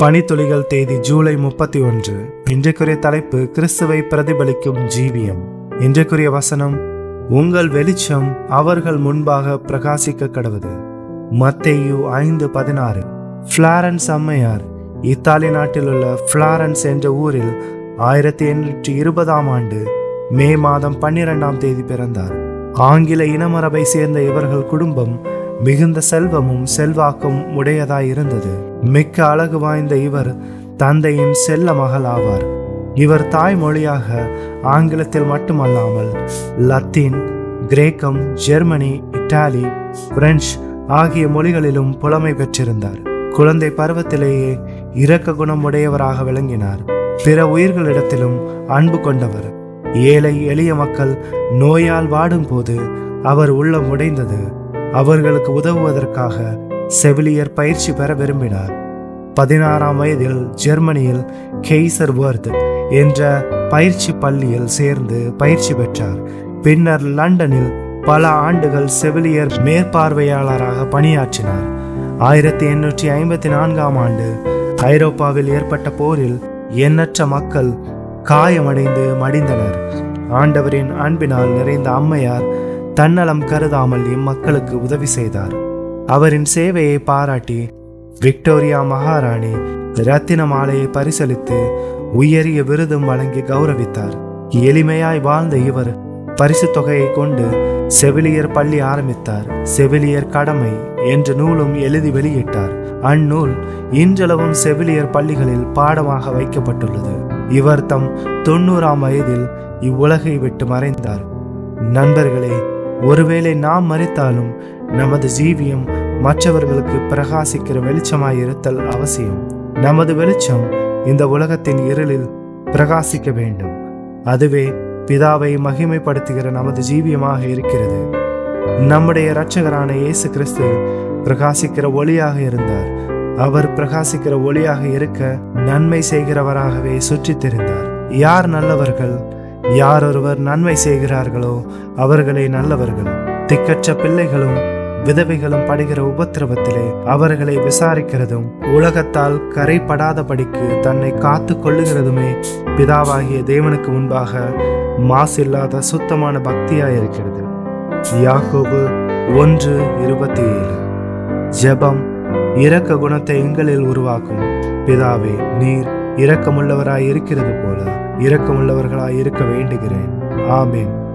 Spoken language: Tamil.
பனித்துளிகள் தேதி ஜூலை முப்பத்தி ஒன்று இன்றைக்குரிய தலைப்பு கிறிஸ்துவை பிரதிபலிக்கும் ஜீவியம் இன்றைக்குரிய வசனம் உங்கள் வெளிச்சம் அவர்கள் முன்பாக பிரகாசிக்க கடவுது மத்தேயு ஐந்து பதினாறு பிளாரன்ஸ் அம்மையார் இத்தாலி நாட்டில் உள்ள பிளாரன்ஸ் என்ற ஊரில் ஆயிரத்தி எண்ணூற்றி இருபதாம் ஆண்டு மே மாதம் பன்னிரெண்டாம் தேதி பிறந்தார் ஆங்கில இனமரபை சேர்ந்த இவர்கள் குடும்பம் மிகுந்த செல்வமும் செல்வாக்கும் உடையதாய் இருந்தது மிக்க அழகு வாய்ந்த இவர் தந்தையின் செல்ல மகள் ஆவார் இவர் தாய்மொழியாக ஆங்கிலத்தில் மட்டுமல்லாமல் லத்தீன் கிரேக்கம் ஜெர்மனி இத்தாலி பிரெஞ்சு ஆகிய மொழிகளிலும் புலமை பெற்றிருந்தார் குழந்தை பருவத்திலேயே இரக்க குணம் உடையவராக விளங்கினார் பிற உயிர்களிடத்திலும் அன்பு கொண்டவர் ஏழை எளிய மக்கள் நோயால் வாடும்போது அவர் உள்ளம் உடைந்தது அவர்களுக்கு உதவுவதற்காக செவிலியர் பயிற்சி பெற விரும்பினார் பதினாறாம் வயதில் ஜெர்மனியில் கெய்சர் வர்த் என்ற பயிற்சி பள்ளியில் சேர்ந்து பயிற்சி பெற்றார் பின்னர் லண்டனில் பல ஆண்டுகள் செவிலியர் மேற்பார்வையாளராக பணியாற்றினார் ஆயிரத்தி எண்ணூற்றி ஐம்பத்தி நான்காம் ஆண்டு ஐரோப்பாவில் ஏற்பட்ட போரில் எண்ணற்ற மக்கள் காயமடைந்து மடிந்தனர் ஆண்டவரின் அன்பினால் நிறைந்த அம்மையார் தன்னலம் கருதாமல் இம்மக்களுக்கு உதவி செய்தார் அவரின் சேவையை பாராட்டி விக்டோரியா மகாராணி ரத்தின மாலையை பரிசளித்து உயரிய விருதும் வழங்கி கௌரவித்தார் எளிமையாய் வாழ்ந்த இவர் பரிசு தொகையை கொண்டு செவிலியர் பள்ளி ஆரம்பித்தார் செவிலியர் கடமை என்ற நூலும் எழுதி வெளியிட்டார் அந்நூல் இன்றளவும் செவிலியர் பள்ளிகளில் பாடமாக வைக்கப்பட்டுள்ளது இவர் தம் தொண்ணூறாம் வயதில் இவ்வுலகை விட்டு மறைந்தார் நண்பர்களே ஒருவேளை நாம் மறித்தாலும் நமது ஜீவியம் மற்றவர்களுக்கு பிரகாசிக்கிற வெளிச்சமாய் இருத்தல் அவசியம் நமது வெளிச்சம் இந்த உலகத்தின் இருளில் பிரகாசிக்க வேண்டும் அதுவே பிதாவை மகிமைப்படுத்துகிற நமது ஜீவியமாக இருக்கிறது நம்முடைய இரட்சகரான இயேசு கிறிஸ்து பிரகாசிக்கிற ஒளியாக இருந்தார் அவர் பிரகாசிக்கிற ஒளியாக இருக்க நன்மை செய்கிறவராகவே சுற்றித் திரிந்தார் யார் நல்லவர்கள் யார் ஒருவர் நன்மை செய்கிறார்களோ அவர்களே நல்லவர்கள் திக்கற்ற பிள்ளைகளும் விதவைகளும் படுகிற உபத்திரவத்திலே அவர்களை விசாரிக்கிறதும் உலகத்தால் கரைப்படாதபடிக்கு தன்னை காத்து கொள்ளுகிறதுமே பிதாவாகிய தேவனுக்கு முன்பாக மாசில்லாத சுத்தமான பக்தியாயிருக்கிறது யாக்கோபு ஒன்று இருபத்தி ஏழு ஜெபம் இரக்க குணத்தை எங்களில் உருவாக்கும் பிதாவே நீர் இரக்கமுள்ளவராய் இருக்கிறது போல இரக்கமுள்ளவர்களாய் இருக்க வேண்டுகிறேன் ஆமேன்